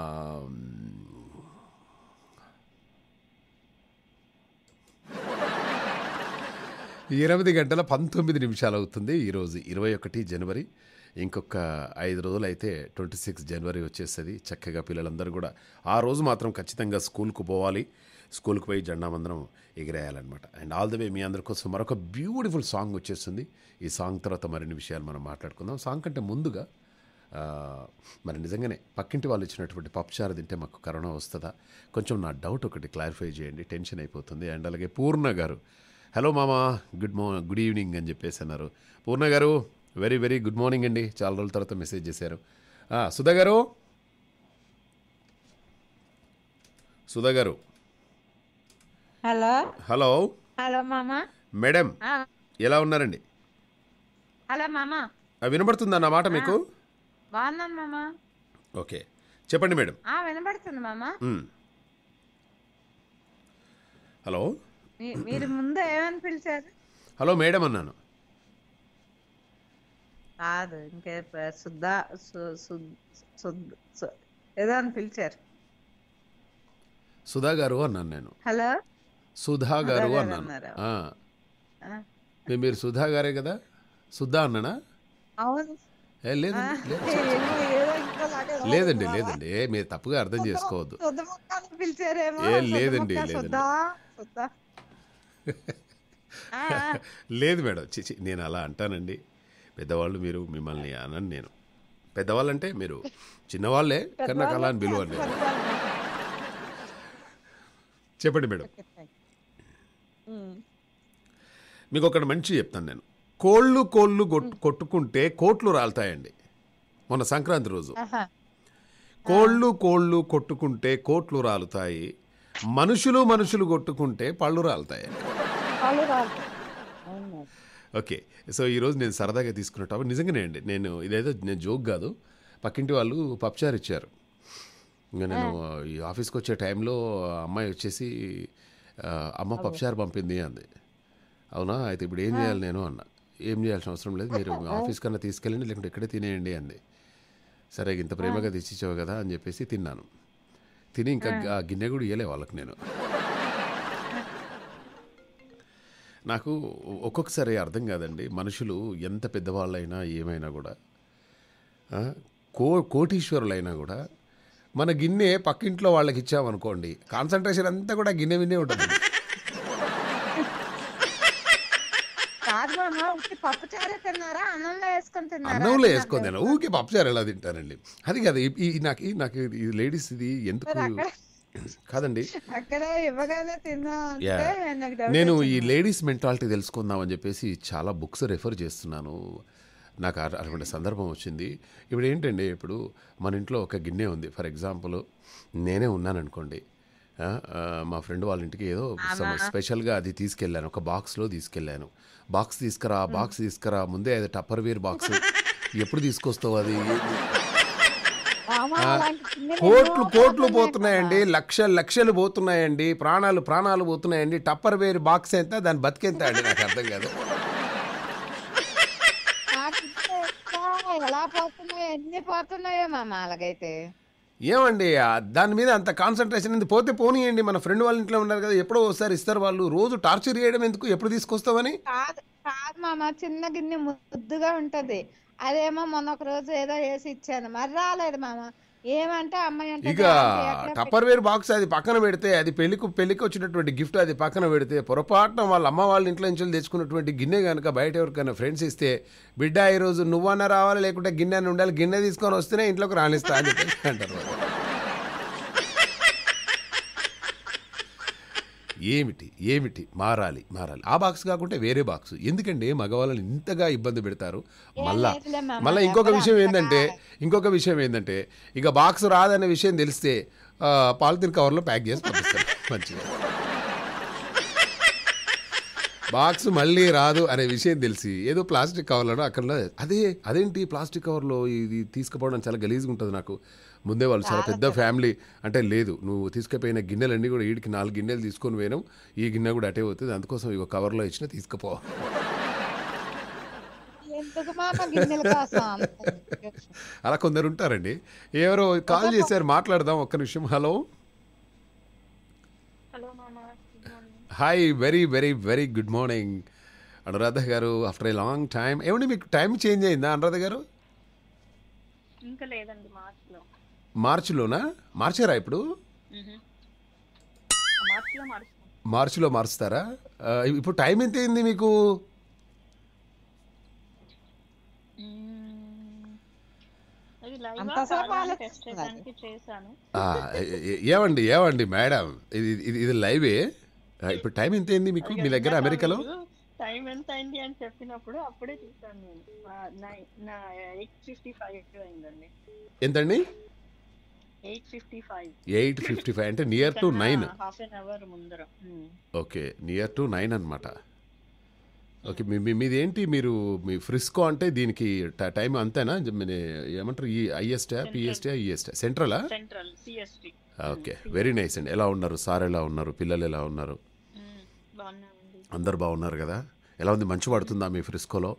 ఎనిమిది గంటల పంతొమ్మిది నిమిషాలు అవుతుంది ఈరోజు ఇరవై ఒకటి జనవరి ఇంకొక ఐదు రోజులు అయితే ట్వంటీ సిక్స్ జనవరి వచ్చేస్తుంది చక్కగా పిల్లలందరూ కూడా ఆ రోజు మాత్రం ఖచ్చితంగా స్కూల్కు పోవాలి స్కూల్కి పోయి జెండా మందరం ఎగిరేయాలన్నమాట అండ్ ఆల్ ద వే మీ అందరి కోసం మరొక బ్యూటిఫుల్ సాంగ్ వచ్చేస్తుంది ఈ సాంగ్ తర్వాత మరిన్ని విషయాలు మనం మాట్లాడుకుందాం సాంగ్ కంటే ముందుగా ఆ, మరి నిజంగానే పక్కింటి వాళ్ళు ఇచ్చినటువంటి పప్పుచారు తింటే మాకు కరోనా వస్తుందా కొంచెం నా డౌట్ ఒకటి క్లారిఫై చేయండి టెన్షన్ అయిపోతుంది అండ్ అలాగే పూర్ణ గారు హలో మామా గుడ్ మా గుడ్ ఈవినింగ్ అని చెప్పేసి అన్నారు పూర్ణ గారు వెరీ వెరీ గుడ్ మార్నింగ్ అండి చాలా రోజుల తర్వాత మెసేజ్ చేశారు ఆ, సుధా గారు సుధా గారు హలో హలో హలో మామ మేడం ఆ, ఎలా ఉన్నారండి హలో మామ ఆ, వినబడుతుందా నా మాట మీకు బాగున్నాను మామ ఓకే చెప్పండి మేడం ఆ వినబడుతుంది మామ మ్. హలో మీ- మీరు ముందు ఏమని పిలిచారు హలో మేడం అన్నాను కాదు ఇంకే ప- సుద్దా సు- సు- సుద్- సు- ఏదో అని పిలిచారు సుధా గారు అన్నాను నేను హలో సుధా గారు గారు అన్నాను అన్నారా? ఆ. ఆ, మీ- మీరు సుధా గారే కదా సుధా అన్నానా అవును ఏ లేదండి లేదు. ఏమో ఏదో ఇంకోలాగే ఉంది లేదండి మామ. లేదండి ఏ మీరు తప్పుగా అర్థం చేసుకోవద్దు సుద్ద ముక్క అని పిలిచారేమో ఏ, సుద్ద లేదండి, ముక్క, లేదండి. సుద్దా, సుద్దా. ఆ, ఆ. లేదు మేడం చిచి నేను అలా అంటానండి పెద్దవాళ్ళు మీరు మిమ్మల్ని అనను నేను పెద్దవాళ్ళు అంటే మీరు చిన్నవాళ్ళే కానీ నాకు అలా అని పిలువండి చెప్పండి మేడం ఉమ్. మీకు ఒకటి మంచి చెప్తాను నేను కోళ్ళు కోళ్ళు కొట్- కొట్టుకుంటే కోట్లు రాలుతాయండి మొన్న సంక్రాంతి రోజు ఆహా. కోళ్ళు కోళ్ళు కొట్టుకుంటే కోట్లు రాలుతాయి మనుషులు మనుషులు కొట్టుకుంటే పళ్ళు రాలుతాయి వాళ్ళు రాదు. అవును. ఓకే సో ఈరోజు నేను సరదాగా తీసుకున్న టాపిక్ నిజంగానే అండి నేను ఇదేదో నేను జోక్ కాదు పక్కింటి వాళ్ళు పప్చారు ఇచ్చారు ఇంకా నేను ఈ ఆఫీస్కి వచ్చే టైంలో అమ్మాయి వచ్చేసి ఆ, అమ్మ పప్చారు పంపింది అంది అవునా అయితే ఇప్పుడు ఏం చేయాలి నేను అన్న ఏం చేయాల్సిన అవసరం లేదు మీరు ఆఫీస్ కన్నా తీసుకెళ్ళండి లేకుంటే ఇక్కడే తినేయండి అంది సరే ఇంత ప్రేమగా తెచ్చిచ్చావు కదా అని చెప్పేసి తిన్నాను తిని ఇంకా ఆ గిన్నె కూడా ఇయ్యలే వాళ్ళకి నేను నాకు ఒక్కొక్కసారి అర్థం కాదండి మనుషులు ఎంత పెద్దవాళ్ళైనా ఏమైనా కూడా ఆ, కో కోటీశ్వరులైనా కూడా మన గిన్నె పక్కింట్లో వాళ్ళకి ఇచ్చామనుకోండి కాన్సన్ట్రేషన్ అంతా కూడా గిన్నె విన్నే ఉంటుంది కాదు మామ ఉట్టి పప్పు చారే తిన్నారా అన్నంలో వేసుకొని తిన్నారా అన్నంలో వేసుకొని తిన ఊరికే పప్పుచారు ఎలా తింటానండి అది కాదు ఈ- ఈ నాకు ఈ- నాకు ఈ లేడీస్ ఇది ఎందుకు కాదండి అక్కడ ఇవ్వగానే తిన్నా యా. అంటే నాకు డౌట్ నేను ఈ వచ్చింది. లేడీస్ మెంటాలిటీ తెలుసుకుందామని చెప్పేసి చాలా బుక్స్ రెఫర్ చేస్తున్నాను నాకు అ- అటువంటి సందర్భం వచ్చింది ఇప్పుడు ఏంటండి ఇప్పుడు మన ఇంట్లో ఒక గిన్నె ఉంది ఫర్ ఎగ్జాంపుల్ నేనే ఉన్నాను అనుకోండి ఆ, ఆ, మా ఫ్రెండ్ వాళ్ళ ఇంటికి ఏదో సమ- స్పెషల్గా అది తీసుకెళ్ళాను ఒక బాక్స్లో తీసుకెళ్ళాను బాక్స్ తీసుకురా బాక్స్ తీసుకురా ముందే అది టప్పర్ వేర్ బాక్స్ ఎప్పుడు తీసుకొస్తావు అది మామ, అలాంటి గిన్నెలు కోట్లు ఎన్నో కోట్లు ఉన్నాయి పోతున్నాయండి లక్షలు లక్షలు పోతున్నాయండి ప్రాణాలు ప్రాణాలు పోతున్నాయండి టప్పర్ వేర్ బాక్స్ ఎంత దాని బతికెంత అండి నాకు అర్థం కాదు నాకు ఇంకా ఎక్కువ ఎలా పోతున్నాయో ఎన్ని పోతున్నాయో మామ అలాగైతే ఏమండి ఆ దాని మీద అంత కాన్సన్ట్రేషన్ ఉంది పోతే పోనీయండి మన ఫ్రెండ్ వాళ్ళ ఇంట్లో ఉన్నారు కదా ఎప్పుడో ఒకసారి ఇస్తారు వాళ్ళు రోజు టార్చర్ చేయడం ఎందుకు ఎప్పుడు తీసుకొస్తావని కాదు కాదు మామ చిన్న గిన్నె ముద్దుగా ఉంటది అదేమో మొన్న ఒక రోజు ఏదో వేసి ఇచ్చాను మరి రాలేదు మామ ఏమంటే అమ్మాయి అంటే ఇక టప్పర్ వేర్ బాక్స్ అది పక్కన పెడితే అది పెళ్లికి పెళ్లికి వచ్చినటువంటి గిఫ్ట్ అది పక్కన పెడితే పొరపాటున వాళ్ళ అమ్మ వాళ్ళ ఇంట్లో నుంచి తెచ్చుకున్నటువంటి గిన్నె కనుక బయట ఎవరికైనా ఫ్రెండ్స్ ఇస్తే బిడ్డ ఈరోజు నువ్వన్నా రావాలి లేకుంటే గిన్నె అని ఉండాలి గిన్నె తీసుకొని వస్తేనే ఇంట్లోకి రానిస్తా అని చెప్పేసి అంటారు వాళ్ళు. ఏమిటి ఏమిటి మారాలి మారాలి ఆ బాక్స్ కాకుంటే వేరే బాక్స్ ఎందుకండి మగవాళ్ళని ఇంతగా ఇబ్బంది పెడతారు మళ్ళా లేదులే మామ, మళ్ళీ ఇంకొక ఎవరు విషయం అంతగా- ఏంటంటే ఇంకొక విషయం ఏంటంటే ఇక బాక్స్ రాదనే విషయం తెలిస్తే ఆ, పాలిథిన్ కవర్లో ప్యాక్ చేసి పంపిస్తారు మంచిగా బాక్స్ మళ్ళీ రాదు అనే విషయం తెలిసి ఏదో ప్లాస్టిక్ కవర్లను అక్కడ అదే అదేంటి ప్లాస్టిక్ కవర్లో ఇది తీసుకుపోవడం చాలా గలీజ్గా ఉంటుంది నాకు ముందే వాళ్ళు చాలా పెద్ద ఫ్యామిలీ అంటే లేదు నువ్వు తీసుకుపోయిన గిన్నెలన్నీ కూడా వీడికి నాలుగు గిన్నెలు తీసుకొని పోయినాం ఈ గిన్నె కూడా అటే అవుతుంది అందుకోసం ఇక కవర్లో ఇచ్చిన తీసుకుపో ఎందుకు మామ గిన్నెల కోసం అంత? అలా కొందరు ఉంటారండి ఎవరో కాల్ చేశారు మాట్లాడదాం ఒక్క నిమిషం హలో హలో మామ hi very very very good morning Anuradha గారు ఆఫ్టర్ ఏ లాంగ్ టైం ఏమండి మీకు టైం చేంజ్ అయిందా అనురాధ గారు ఇంకా లేదండి మార్చిలో మార్చిలోనా మార్చారా ఇప్పుడు మార్చిలో మారుస్తాం మార్చిలో మారుస్తారా ఆ, ఇప్పుడు టైం ఎంత అయింది మీకు అది లైవ్ అంతసేపు టెస్ట్ ఆలోచిస్తున్నారు. చేయడానికి చేశాను ఆ, ఏ- ఏ- ఏమండి ఏమండి మేడం ఇది ఇది ఇది లైవే ఆ, ఇప్పుడు టైం ఎంత అయింది మీకు మీ దగ్గర అమెరికాలో టైం ఎంత అయింది అని చెప్పినప్పుడు అప్పుడే చూసాను నేను ఆ, నై- నా ఎయిట్ ఫిఫ్టీ ఫైవ్ అయిందండి ఎంతండి eight fifty five eight fifty five అంటే near to nine half an hour ముందర um. Okay near to nine అనమాట ఓకే మీ మీ- మీది ఏంటి మీరు మీ ఫ్రిస్కో అంటే దీనికి ట- టైం అంతేనా జ- మన ఏమంటారు ఈ ఐఎస్టా పిఎస్టా ఈఎస్టా సెంట్రలా central CST okay very nice అండి ఎలా ఉన్నారు సార్ ఎలా ఉన్నారు పిల్లలు ఎలా ఉన్నారు బాగున్నామండి అందరు బాగున్నారు కదా ఎలా ఉంది మంచు పడుతుందా మీ ఫ్రిస్కోలో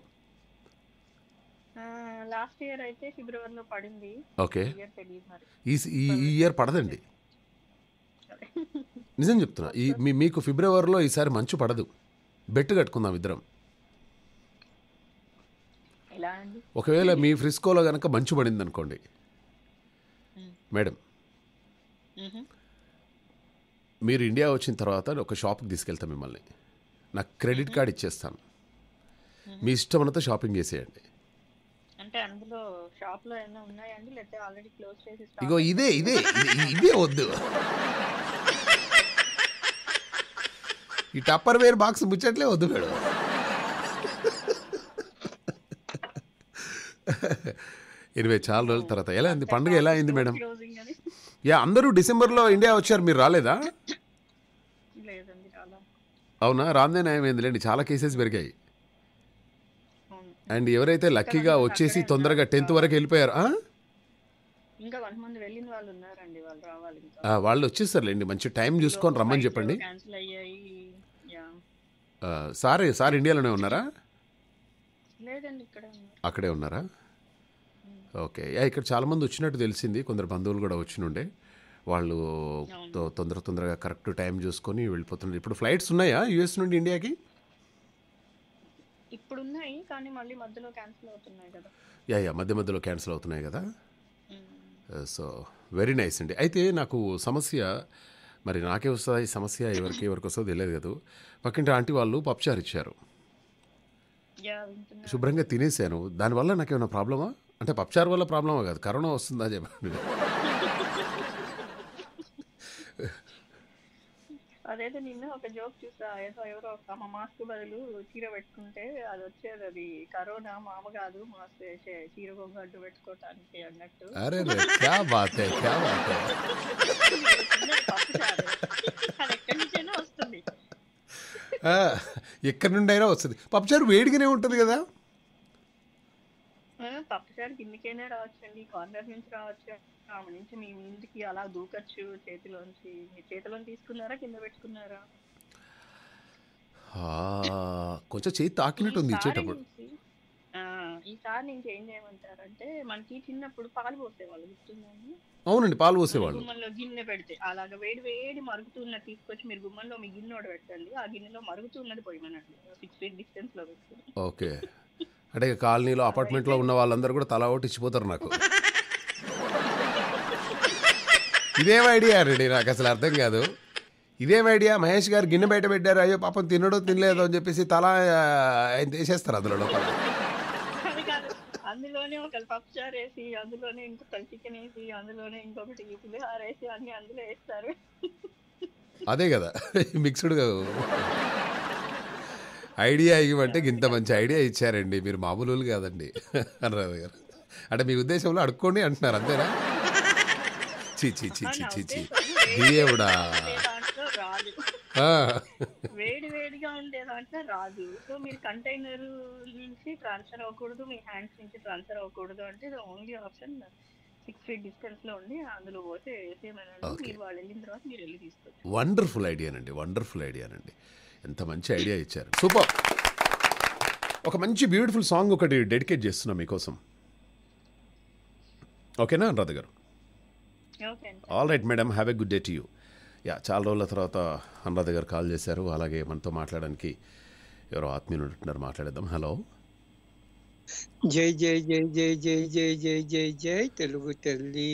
లాస్ట్ ఇయర్ అయితే ఫిబ్రవరిలో పడింది ఓకే ఇయర్ తెలియదు మరి ఈ ఈ ఈ ఇయర్ పడదండి నిజం చెప్తున్నా ఈ మీ మీకు ఫిబ్రవరిలో ఈసారి మంచు పడదు బెట్టు కట్టుకుందాం ఇద్దరం ఎలా అండి ఒకవేళ మీ ఫ్రిస్కోలో కనుక మంచు పడింది అనుకోండి మేడం మ్మ్. మీరు ఇండియా వచ్చిన తర్వాత ఒక షాప్కి తీసుకెళ్తాం మిమ్మల్ని నాకు క్రెడిట్ కార్డ్ ఇచ్చేస్తాను మీ ఇష్టమైనంత షాపింగ్ చేసేయండి అంటే అందులో షాప్ లో ఏమైనా ఉన్నాయండి లేకపోతే ఆల్రెడీ క్లోజ్ చేసి stock ఇగో ఇదే ఇదే ఇది- ఇదే వద్దు ఈ టప్పర్ వేర్ బాక్స్ ముచ్చట్లే వద్దు మేడం ఎనివే చాలా రోజుల తర్వాత ఎలా అయింది పండుగ ఎలా అయింది మేడం క్లోజింగ్ అని యా అందరూ డిసెంబర్లో ఇండియా వచ్చారు మీరు రాలేదా లేదండి చాలా అవునా రాందే న్యాయం ఏందిలేండి చాలా కేసెస్ పెరిగాయి అవును. అండ్ ఎవరైతే లక్కీగా వచ్చేసి తొందరగా టెన్త్ వరకు వెళ్ళిపోయారు ఆ? ఇంకా కొంతమంది వెళ్ళిన వాళ్ళు ఉన్నారండి వాళ్ళు రావాలి ఇంకా ఆ, వాళ్ళు వచ్చేసారులేండి మంచి టైం చూసుకొని రమ్మని చెప్పండి క్యాన్సిల్ అయ్యాయి యా ఆ, సార్ సార్ ఇండియాలోనే ఉన్నారా లేదండి ఇక్కడ ఉన్నారు అక్కడే ఉన్నారా ఓకే యా ఇక్కడ చాలామంది వచ్చినట్టు తెలిసింది కొందరు బంధువులు కూడా వచ్చినుండే వాళ్ళు తొ- తొందర తొందరగా కరెక్ట్ టైం చూసుకొని వెళ్ళిపోతున్నారు ఇప్పుడు ఫ్లైట్స్ ఉన్నాయా యూఎస్ నుండి ఇండియాకి ఇప్పుడు ఉన్నాయి కానీ మళ్ళీ మధ్యలో క్యాన్సిల్ అవుతున్నాయి కదా యా యా మధ్య మధ్యలో క్యాన్సిల్ అవుతున్నాయి కదా మ్మ్. సో వెరీ నైస్ అండి అయితే నాకు సమస్య మరి నాకే వస్తుందా ఈ సమస్య ఎవరికి ఎవరికి వస్తుందో తెలియదు కదా పక్కింటి ఆంటీ వాళ్ళు పప్పుచారు ఇచ్చారు యా వింటున్నా శుభ్రంగా తినేసాను దానివల్ల నాకు ఏమైనా ప్రాబ్లమా అంటే పప్పుచారు వల్ల ప్రాబ్లమా కాదు కరోనా వస్తుందా చెప్పండి అదేదో నిన్న ఒక జోక్ చూసా ఏదో ఎవరో ఒక మాస్క్ బదులు చీర పెట్టుకుంటే అది వచ్చేది అది కరోనా మామ కాదు మాస్క్ చే- చీర కొంగు అడ్డు పెట్టుకోవటానికి అన్నట్టు అరే రే క్యా బాత్ హై క్యా బాత్ హై చిన్నది పప్పు చారు అది ఎక్కడి నుంచైనా వస్తుంది ఆ, ఎక్కడి నుండి అయినా వస్తుంది పప్పుచారు వేడిగానే ఉంటుంది కదా ఆ, పప్పు చారు కిందికైనా రావచ్చండి కార్నర్ నుంచి రావచ్చు ఆమె నుంచి మీ ముందుకి అలా దూకచ్చు చేతిలోంచి మీ చేతిలో తీసుకున్నారా కింద పెట్టుకున్నారా ఆ, కొంచెం చేయి తాకినట్టుంది ఈసారి ఇచ్చేటప్పుడు నుంచి ఆ, ఈసారి నుంచి ఏం చేయమంటారంటే మనకి చిన్నప్పుడు పాలు పోసేవాళ్ళు గుర్తుందండి అవునండి పాలు పోసేవాళ్ళు గుమ్మంలో గిన్నె పెడితే అలాగ వేడి వేడి మరుగుతున్నది తీసుకొచ్చి మీరు గుమ్మంలో మీ గిన్నె ఒకటి పెట్టండి ఆ గిన్నెలో మరుగుతున్నది పోయమనండి సిక్స్ ఫీట్ డిస్టెన్స్ లో పెట్టుకుని ఓకే అంటే ఇక కాలనీలో అపార్ట్మెంట్లో ఉన్న వాళ్ళందరూ కూడా తలా ఒకటి ఇచ్చిపోతారు నాకు ఇదేం ఐడియా అండి నాకు అసలు అర్థం కాదు ఇదేం ఐడియా మహేష్ గారు గిన్నె బయట పెట్టారు అయ్యో పాపం తినడో తినలేదో అని చెప్పేసి తలా ఆ, ఆయన తీసేస్తారు అందులో లోపల అది కాదు అందులోనే ఒక పప్పుచారు వేసి అందులోనే ఇంకొక చికెన్ వేసి అందులోనే ఇంకొకటి పులిహార వేసి అన్ని అందులో వేస్తారు అదే కదా మిక్స్డ్గా ఐడియా ఇవ్వమంటే ఇంత మంచి ఐడియా ఇచ్చారండి మీరు మామూలు కాదండి అనురాధ గారు అంటే మీ ఉద్దేశంలో అడుక్కోండి అంటున్నారు అంతేనా చీ చీ చీ చీ చీ చీ దేవుడా ఉండే దాంట్లో రాదు ఆ, వేడి వేడిగా ఉండే దాంట్లో రాదు సో మీరు కంటైనర్ నుంచి ట్రాన్స్ఫర్ అవ్వకూడదు మీ హ్యాండ్స్ నుంచి ట్రాన్స్ఫర్ అవ్వకూడదు అంటే only option six feet distance లో ఉండి అందులో పోతే వేసేయమనండి Okay. మీరు వాళ్ళు వెళ్ళిన తర్వాత మీరు వెళ్ళి తీసుకోవచ్చు వండర్ఫుల్ ఐడియానండి వండర్ఫుల్ ఐడియానండి ఎంత మంచి ఐడియా ఇచ్చారు సూపర్ ఒక మంచి బ్యూటిఫుల్ సాంగ్ ఒకటి డెడికేట్ చేస్తున్నా మీకోసం ఓకేనా అనురాధ గారు ఓకే అండి all right madam have a good day to you yeah చాలా రోజుల తర్వాత అనురాధ గారు కాల్ చేశారు అలాగే మనతో మాట్లాడడానికి ఎవరో ఆత్మీయులు ఉంటున్నారు మాట్లాడేద్దాం హలో జై జై జై జై జై జై జై జై జై తెలుగు తల్లి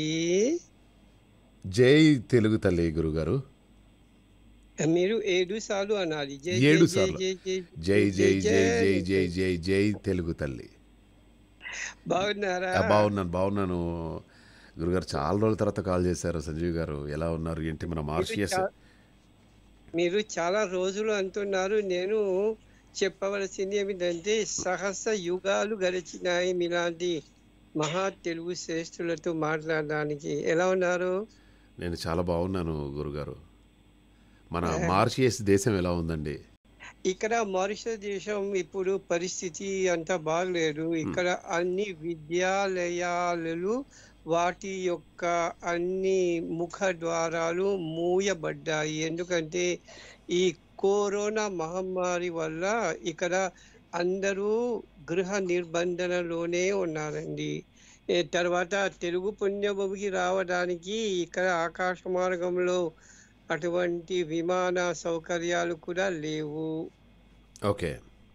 జై తెలుగు తల్లి గురుగారు మీరు ఏడు సార్లు అనాలి జై ఏడు జై సార్లు. జై జై జై జై జై జై జై జై తెలుగు తల్లి బాగున్నారా ఆ, బాగున్నాను బాగున్నాను గురుగారు చాలా రోజుల తర్వాత కాల్ చేశారు సంజీవ్ గారు ఎలా ఉన్నారు ఏంటి మన మార్షియస్ చా- మీరు చాలా రోజులు అంటున్నారు నేను చెప్పవలసింది ఏమిటంటే సహస్ర యుగాలు గడిచినాయి మీలాంటి మహా తెలుగు శ్రేష్ఠులతో మాట్లాడడానికి ఎలా ఉన్నారు నేను చాలా బాగున్నాను గురుగారు మన మార్షియస్ దేశం ఎలా ఉందండి ఇక్కడ మారిషస్ దేశం ఇప్పుడు పరిస్థితి అంత బాగలేదు ఇక్కడ అన్ని విద్యాలయాలు వాటి యొక్క అన్ని ముఖ ద్వారాలు మూయబడ్డాయి ఎందుకంటే ఈ కరోనా మహమ్మారి వల్ల ఇక్కడ అందరూ గృహ నిర్బంధనలోనే ఉన్నారండి ఏ తర్వాత తెలుగు పుణ్యభూమికి రావడానికి ఇక్కడ ఆకాశ మార్గంలో అటువంటి విమాన సౌకర్యాలు కూడా లేవు ఓకే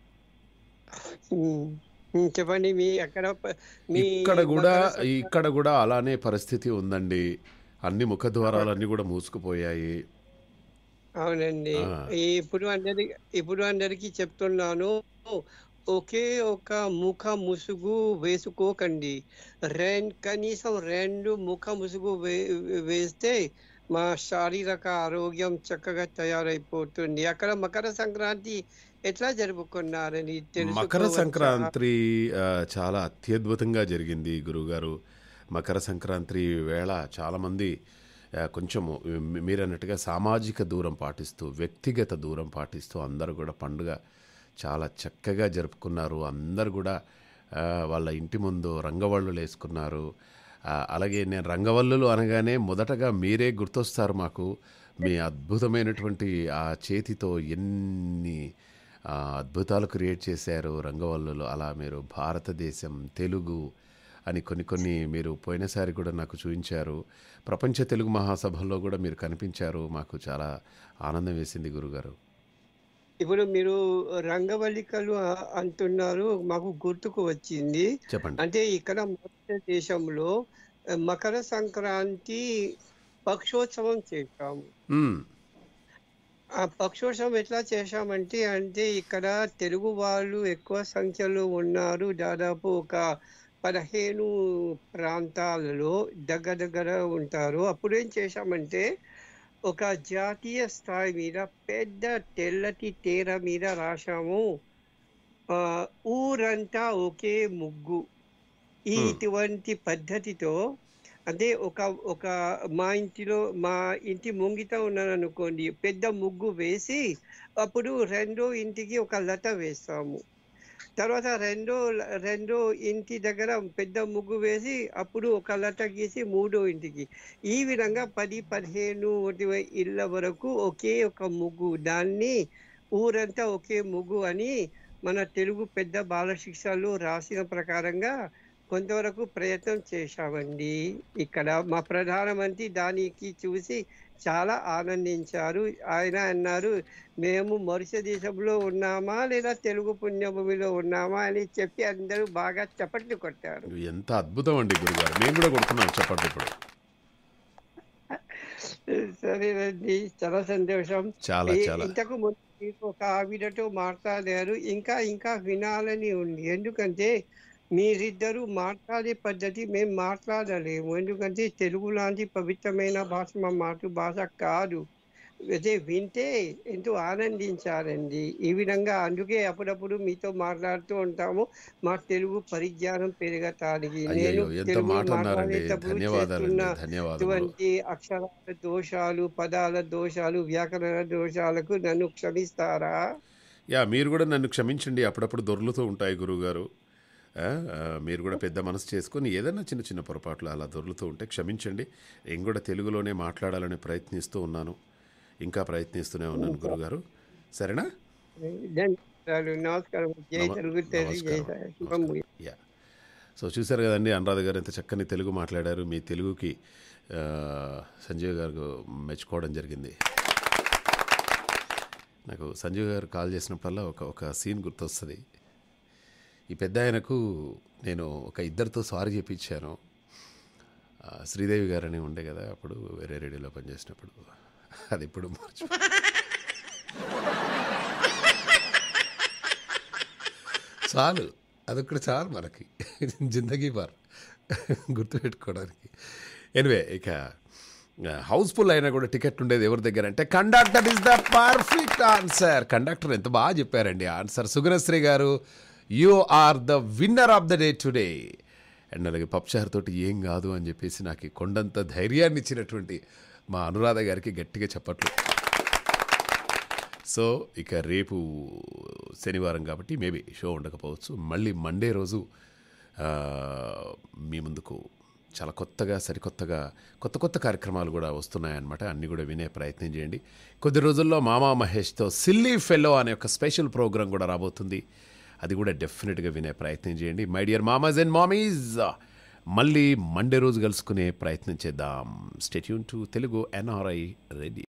ఉమ్, ఉమ్, చెప్పండి మీ అక్కడ ప- మీ ఇక్కడ కూడా మకర సంక్రాంతి- ఇక్కడ కూడా అలానే పరిస్థితి ఉందండి అన్ని ముఖద్వారాలన్నీ కూడా మూసుకుపోయాయి అవునండి ఆ. ఇప్పుడు అందరి ఇప్పుడు అందరికి చెప్తున్నాను ఒకే ఒక ముఖ ముసుగు వేసుకోకండి రెం కనీసం రెండు ముఖ ముసుగు వే వేస్తే మా శారీరక ఆరోగ్యం చక్కగా తయారైపోతుంది అక్కడ మకర సంక్రాంతి ఎట్లా జరుపుకున్నారని మకర తెలుసుకోవచ్చా? సంక్రాంతి ఆ, చాలా అత్యద్భుతంగా జరిగింది గురువుగారు మకర సంక్రాంతి వేళ చాలామంది ఆ, కొంచెము మీ- మీరన్నట్టుగా సామాజిక దూరం పాటిస్తూ వ్యక్తిగత దూరం పాటిస్తూ అందరూ కూడా పండుగ చాలా చక్కగా జరుపుకున్నారు అందరు కూడా ఆ, వాళ్ళ ఇంటి ముందు రంగవల్లులు వేసుకున్నారు ఆ, అలాగే నేను రంగవల్లులు అనగానే మొదటగా మీరే గుర్తొస్తారు మాకు మీ అద్భుతమైనటువంటి ఆ చేతితో ఎన్ని ఆ, అద్భుతాలు క్రియేట్ చేశారు రంగవల్లులు అలా మీరు భారతదేశం తెలుగు అని కొన్ని కొన్ని మీరు పోయినసారి కూడా నాకు చూపించారు ప్రపంచ తెలుగు మహాసభలో కూడా మీరు కనిపించారు మాకు చాలా ఆనందం వేసింది గురుగారు ఇప్పుడు మీరు రంగవల్లికలు అ- అంటున్నారు మాకు గుర్తుకు వచ్చింది చెప్పండి అంటే ఇక్కడ భారతదేశంలో ఆ, మకర సంక్రాంతి పక్షోత్సవం చేశాము మ్మ్. ఆ పక్షోత్సవం ఎట్లా చేశామంటే అంటే ఇక్కడ తెలుగు వాళ్ళు ఎక్కువ సంఖ్యలో ఉన్నారు దాదాపు ఒక పదిహేను ప్రాంతాలలో దగ్గర దగ్గర ఉంటారు అప్పుడు ఏం చేశామంటే ఒక జాతీయ స్థాయి మీద పెద్ద తెల్లటి తేర మీద రాశాము ఆ, ఊరంతా ఒకే ముగ్గు ఈ Hmm. ఇటువంటి పద్ధతితో అంటే ఒక ఒక మా ఇంటిలో మా ఇంటి ముంగిట ఉన్నాను అనుకోండి పెద్ద ముగ్గు వేసి అప్పుడు రెండో ఇంటికి ఒక లత వేస్తాము తర్వాత రెండో రెండో ఇంటి దగ్గర పెద్ద ముగ్గు వేసి అప్పుడు ఒక లత గీసి మూడో ఇంటికి ఈ విధంగా పది పదిహేను ఇరవై ఇళ్ళ వరకు ఒకే ఒక ముగ్గు దాన్ని ఊరంతా ఒకే ముగ్గు అని మన తెలుగు పెద్ద బాలశిక్షలో రాసిన ప్రకారంగా కొంతవరకు ప్రయత్నం చేశామండి ఇక్కడ మా ప్రధానమంత్రి దానికి చూసి చాలా ఆనందించారు ఆయన అన్నారు మేము మరుస దేశంలో ఉన్నామా లేదా తెలుగు పుణ్యభూమిలో ఉన్నామా అని చెప్పి అందరూ బాగా చప్పట్లు కొట్టారు ఎంత అద్భుతం అండి గురుగారు మేము కూడా కొడుతున్నాం చెప్పండి ఇప్పుడు సరేనండి చాలా సంతోషం చాలా ఈ- చాలా ఇంతకు ముందు మీరు ఒక ఆవిడతో మాట్లాడారు ఇంకా ఇంకా వినాలని ఉంది ఎందుకంటే మీరిద్దరూ మాట్లాడే పద్ధతి మేము మాట్లాడలేము ఎందుకంటే తెలుగు లాంటి పవిత్రమైన భాష మా మాతృభాష కాదు అదే వింటే ఎంతో ఆనందించారండి ఈ విధంగా అందుకే అప్పుడప్పుడు మీతో మాట్లాడుతూ ఉంటాము మా తెలుగు పరిజ్ఞానం పెరగటానికి అయ్యో ఎంత తెలుగు మాట అన్నారండి మాట్లాడేటప్పుడు ధన్యవాదాలండి చేస్తున్న ధన్యవాదాలు ఇటువంటి అక్షరాల దోషాలు పదాల దోషాలు వ్యాకరణ దోషాలకు నన్ను క్షమిస్తారా యా మీరు కూడా నన్ను క్షమించండి అప్పుడప్పుడు దొర్లుతూ ఉంటాయి గురువుగారు ఆ, ఆ, మీరు కూడా పెద్ద మనసు చేసుకొని ఏదైనా చిన్న చిన్న పొరపాట్లు అలా దొర్లుతూ ఉంటే క్షమించండి నేను కూడా తెలుగులోనే మాట్లాడాలని ప్రయత్నిస్తూ ఉన్నాను ఇంకా ప్రయత్నిస్తూనే ఉన్నాను గురుగారు సరేనా ధన్యవాదాలు నమస్కారం జై నమ- తెలుగు తల్లి జై నమస్కారం. శుభం యా సో చూశారు కదండి అనురాధ గారు ఎంత చక్కని తెలుగు మాట్లాడారు మీ తెలుగుకి ఆ, సంజయ్ గారు మెచ్చుకోవడం జరిగింది నాకు సంజయ్ గారు కాల్ చేసినప్పుడల్లా ఒక ఒక సీన్ గుర్తొస్తుంది ఈ పెద్ద ఆయనకు నేను ఒక ఇద్దరితో సారీ చెప్పించాను ఆ, శ్రీదేవి గారని ఉండే కదా అప్పుడు వేరే రేడియోలో పనిచేసినప్పుడు అది ఇప్పుడు మర్చి చాలు అదొక్కటి చాలు మనకి జిందగీ బార్ గుర్తుపెట్టుకోవడానికి ఎనివే ఇక హౌస్ఫుల్ అయినా కూడా టికెట్ ఉండేది ఎవరి దగ్గర అంటే conductor is the perfect answer conductor ఎంత బాగా చెప్పారండి ఆన్సర్ సుగనశ్రీ గారు you are the winner of the day today and అలాగే పప్చార్ తోటి ఏం కాదు అని చెప్పేసి నాకు ఈ కొండంత ధైర్యాన్ని ఇచ్చినటువంటి మా అనురాధ గారికి గట్టిగా చెప్పట్లు సో ఇక రేపు శనివారం కాబట్టి మేబీ షో ఉండకపోవచ్చు మళ్ళీ మండే రోజు ఆ, మీ ముందుకు చాలా కొత్తగా సరికొత్తగా కొత్త కొత్త కార్యక్రమాలు కూడా వస్తున్నాయన్నమాట అన్నీ కూడా వినే ప్రయత్నం చేయండి కొద్ది రోజుల్లో మామా మహేష్తో సిల్లీ ఫెలో అనే ఒక స్పెషల్ ప్రోగ్రాం కూడా రాబోతుంది అది కూడా డెఫినెట్గా వినే ప్రయత్నం చేయండి my dear mamas and mummies మళ్ళీ మండే రోజు కలుసుకునే ప్రయత్నం చేద్దాం stay tuned to Telugu NRI ready